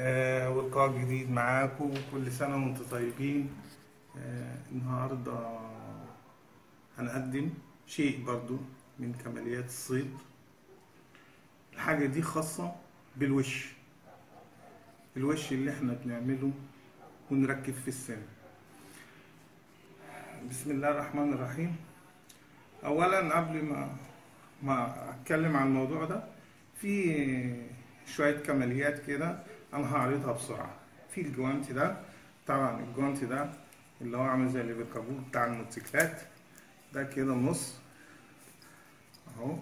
آه ولقاء جديد معاكم كل سنة وانتم طيبين آه النهاردة هنقدم شيء برضو من كماليات الصيد الحاجة دي خاصة بالوش الوش اللي احنا بنعمله ونركب في السن بسم الله الرحمن الرحيم اولا قبل ما ما اتكلم عن الموضوع ده في شوية كماليات كده انا هعرضها بسرعة في الجوانتي ده طبعا الجوانتي ده اللي هو عامل زي اللي بيركبوه بتاع الموتوسيكلات ده كده نص اهو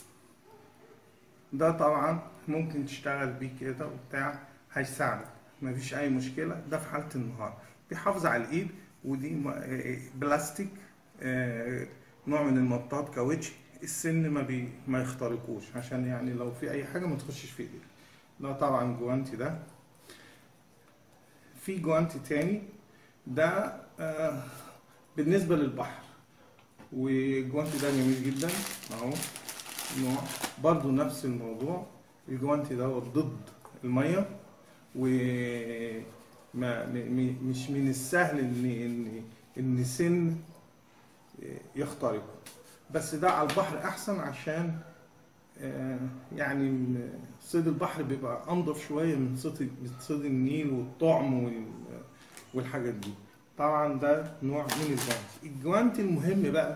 ده طبعا ممكن تشتغل بيه كده وبتاع هيساعدك مفيش اي مشكلة ده في حالة النهار بيحافظ على الايد ودي بلاستيك نوع من المطاط كاوتش السن ما بي ما يخترقوش عشان يعني لو في اي حاجه ما تخشش في ايديك ده طبعا جوانتي ده في جوانتي تاني ده آه بالنسبه للبحر والجوانتي ده جميل جدا اهو نوع برضو نفس الموضوع الجوانتي ده ضد الميه و ما مش من السهل ان ان ان سن يخترق بس ده على البحر احسن عشان يعني صيد البحر بيبقى انضف شويه من صيد صيد النيل والطعم والحاجات دي طبعا ده نوع من الجوانتي الجوانتي المهم بقى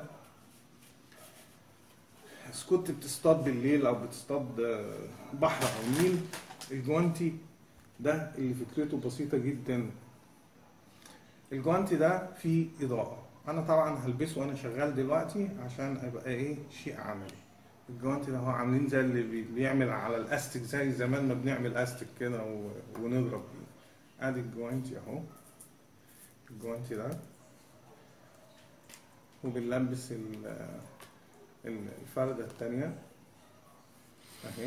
إذا كنت بتصطاد بالليل او بتصطاد بحر او نيل الجوانتي ده اللي فكرته بسيطة جدا الجوانتي ده فيه إضاءة أنا طبعا هلبسه وأنا شغال دلوقتي عشان أبقى إيه شيء عملي الجوانتي ده هو عاملين زي اللي بيعمل على الأستك زي زمان ما بنعمل أستك كده ونضرب بيه أدي الجوانتي أهو الجوانتي ده وبنلبس الفردة التانية أهي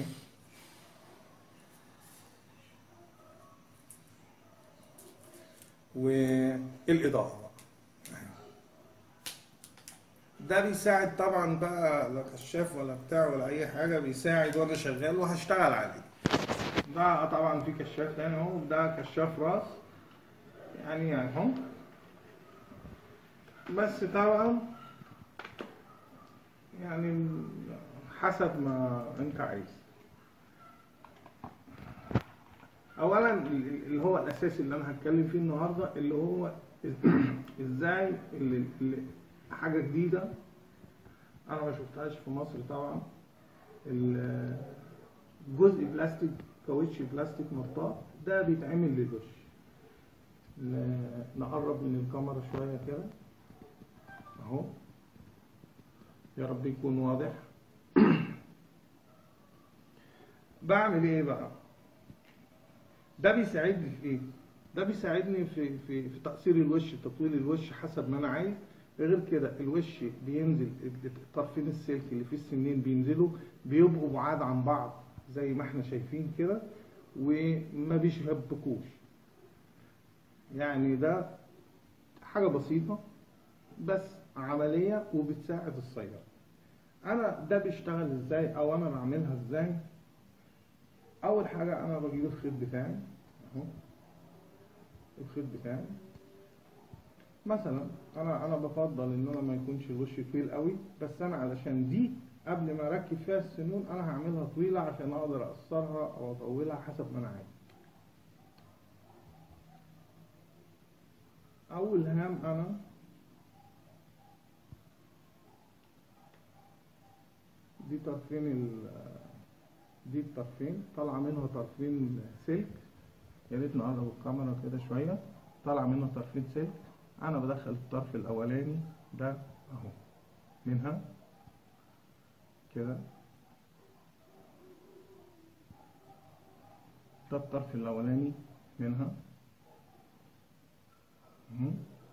والاضاءه ده بيساعد طبعا بقى لا كشاف ولا بتاع ولا اي حاجه بيساعد وانا شغال وهشتغل عليه ده طبعا في كشاف تاني اهو ده كشاف راس يعني اهو بس طبعا يعني حسب ما انت عايز اولا اللي هو الاساسي اللي انا هتكلم فيه النهارده اللي هو ازاي اللي, اللي حاجه جديده انا ما شفتهاش في مصر طبعا جزء بلاستيك كاوتش بلاستيك مطاط ده بيتعمل للوش نقرب من الكاميرا شويه كده اهو يا رب يكون واضح بعمل ايه بقى ده بيساعدني في ايه؟ ده بيساعدني في في في تقصير الوش تطويل الوش حسب ما انا عايز غير كده الوش بينزل طرفين السلك اللي فيه السنين بينزلوا بيبقوا بعاد عن بعض زي ما احنا شايفين كده وما بيشبكوش يعني ده حاجة بسيطة بس عملية وبتساعد الصياد انا ده بيشتغل ازاي او انا بعملها ازاي اول حاجه انا بجيب الخيط بتاعي اهو الخيط بتاعي مثلا انا انا بفضل ان انا ما يكونش الوش طويل قوي بس انا علشان دي قبل ما اركب فيها السنون انا هعملها طويله عشان اقدر اقصرها او اطولها حسب ما انا عايز اول هام انا دي طرفين ال دي الطرفين طالعه منها طرفين سلك يا ريت نقرب الكاميرا كده شويه طالعه منها طرفين سلك انا بدخل الطرف الاولاني ده اهو منها كده ده الطرف الاولاني منها اهو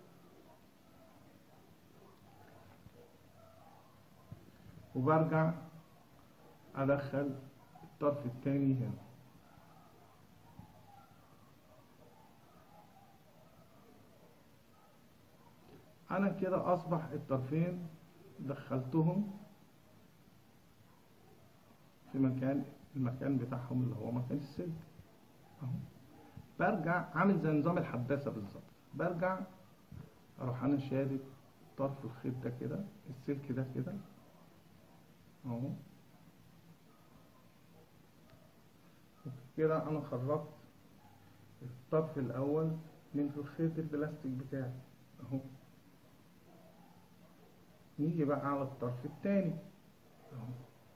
وبرجع ادخل الطرف الثاني هنا انا كده اصبح الطرفين دخلتهم في مكان المكان بتاعهم اللي هو مكان السلك اهو برجع عامل زي نظام الحباسه بالظبط برجع اروح انا شادد طرف الخيط ده كده السلك ده كده اهو كده انا خرجت الطرف الاول من الخيط البلاستيك بتاعي اهو نيجي بقى على الطرف التاني اهو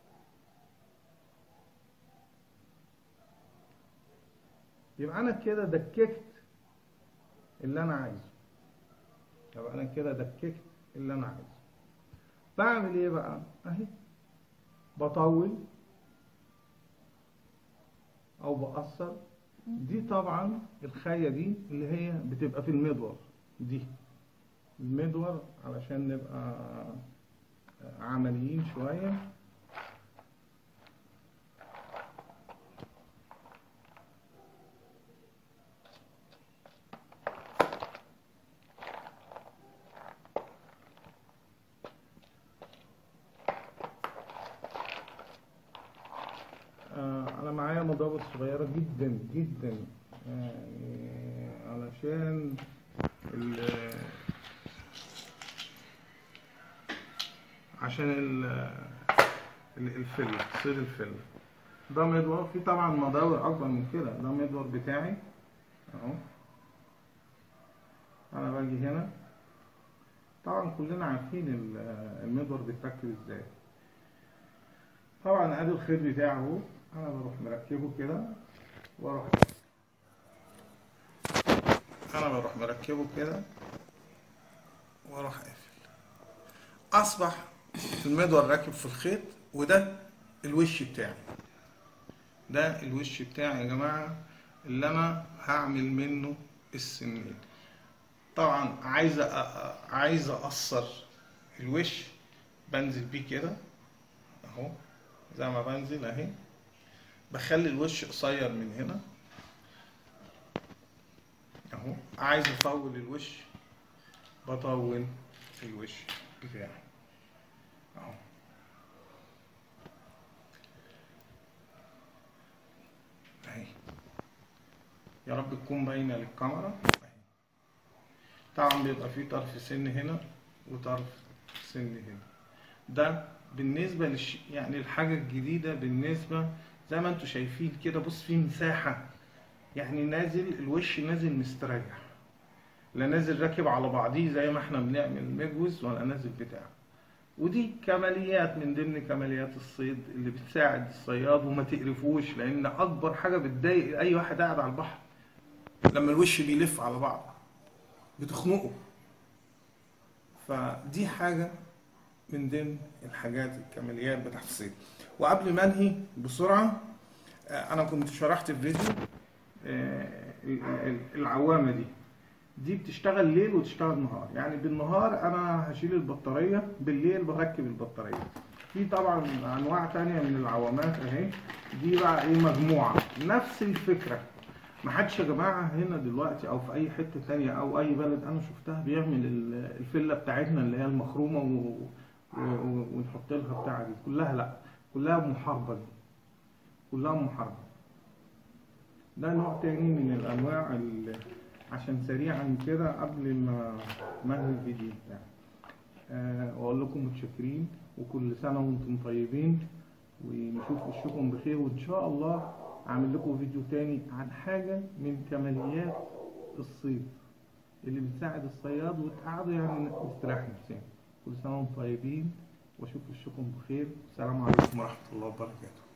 يبقى انا كده دككت اللي انا عايزه يبقى انا كده دككت اللي انا عايزه بعمل ايه بقى اهي بطول او بقصر دي طبعا الخاية دي اللي هي بتبقى في المدور دي المدور علشان نبقى عمليين شوية آه، انا معايا مضابط صغيره جدا جدا يعني علشان ال عشان ال ال- الفل صيد الفل ده مدور في طبعا مدور اكبر من كده ده مدور بتاعي اهو انا باجي هنا طبعا كلنا عارفين ال- المدور بيتركب ازاي طبعا ادي الخيط بتاعه اهو انا بروح مركبه كده واروح انا بروح مركبه كده واروح قافل اصبح المدور راكب في الخيط وده الوش بتاعي ده الوش بتاعي يا جماعه اللي انا هعمل منه السنين طبعا عايز أ- أ- عايز اقصر الوش بنزل بيه كده اهو زي ما بنزل اهي بخلي الوش قصير من هنا اهو عايز اطول الوش بطول الوش بتاعي اهو اهي يا رب تكون باينه للكاميرا اهي طبعا بيبقى فيه طرف سن هنا وطرف سن هنا ده بالنسبه للش... يعني الحاجه الجديده بالنسبه زي ما انتم شايفين كده بص في مساحه يعني نازل الوش نازل مستريح لا نازل راكب على بعضيه زي ما احنا بنعمل مجوز ولا نازل بتاع ودي كماليات من ضمن كماليات الصيد اللي بتساعد الصياد وما تقرفوش لان اكبر حاجه بتضايق اي واحد قاعد على البحر لما الوش بيلف على بعض بتخنقه فدي حاجه من ضمن الحاجات الكماليات بتاعت الصيد وقبل ما انهي بسرعه آه، انا كنت شرحت في فيديو آه، ال- ال- العوامه دي دي بتشتغل ليل وتشتغل نهار يعني بالنهار انا هشيل البطاريه بالليل بركب البطاريه في طبعا انواع تانية من العوامات اهي دي بقى ايه مجموعه نفس الفكره ما حدش يا جماعه هنا دلوقتي او في اي حته تانية او اي بلد انا شفتها بيعمل ال- الفله بتاعتنا اللي هي المخرومه و... و... و... ونحط لها بتاع دي كلها لا كلها محاربه دي كلها محاربه ده نوع تاني من الانواع ال... عشان سريعا كده قبل ما ما انهي الفيديو بتاعي آه، واقول لكم متشكرين وكل سنه وانتم طيبين ونشوف وشكم بخير وان شاء الله اعمل لكم فيديو تاني عن حاجه من كماليات الصيد اللي بتساعد الصياد وتقعدوا يعني نستريح نفسنا كل سنه وانتم طيبين واشوف وشكم بخير السلام عليكم ورحمه الله وبركاته